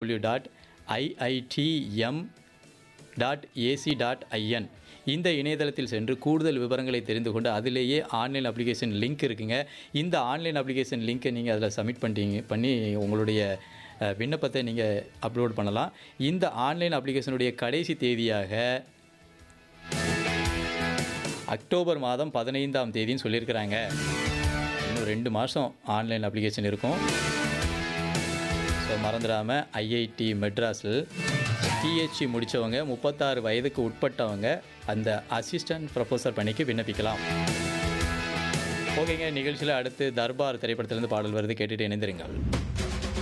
W dot IITM dot AC dot IN இந்த இணையதளத்தில் சென்று கூடுதல் விவரங்களை தெரிந்து கொண்டு அதிலேயே ஆன்லைன் அப்ளிகேஷன் லிங்க் இருக்குங்க இந்த ஆன்லைன் அப்ளிகேஷன் லிங்க்கை நீங்கள் அதில் சப்மிட் பண்ணிட்டீங்க பண்ணி உங்களுடைய அஹ், விண்ணப்பத்தை நீங்கள் அப்லோட் பண்ணலாம் இந்த ஆன்லைன் அப்ளிகேஷனுடைய கடைசி தேதியாக அக்டோபர் மாதம் பதினைந்தாம் தேதின்னு சொல்லியிருக்கிறாங்க இன்னும் ரெண்டு மாதம் ஆன்லைன் அப்ளிகேஷன் இருக்கும் ஸோ மறந்துடாமல் ஐஐடி மெட்ராஸில் டிஹெச்சி முடித்தவங்க முப்பத்தாறு வயதுக்கு உட்பட்டவங்க அந்த அசிஸ்டன்ட் ப்ரொஃபஸர் பணிக்கு விண்ணப்பிக்கலாம் ஓகேங்க நிகழ்ச்சியில் அடுத்து தர்பார் திரைப்படத்திலிருந்து பாடல் வருது கேட்டுட்டு இணைந்திருங்கள்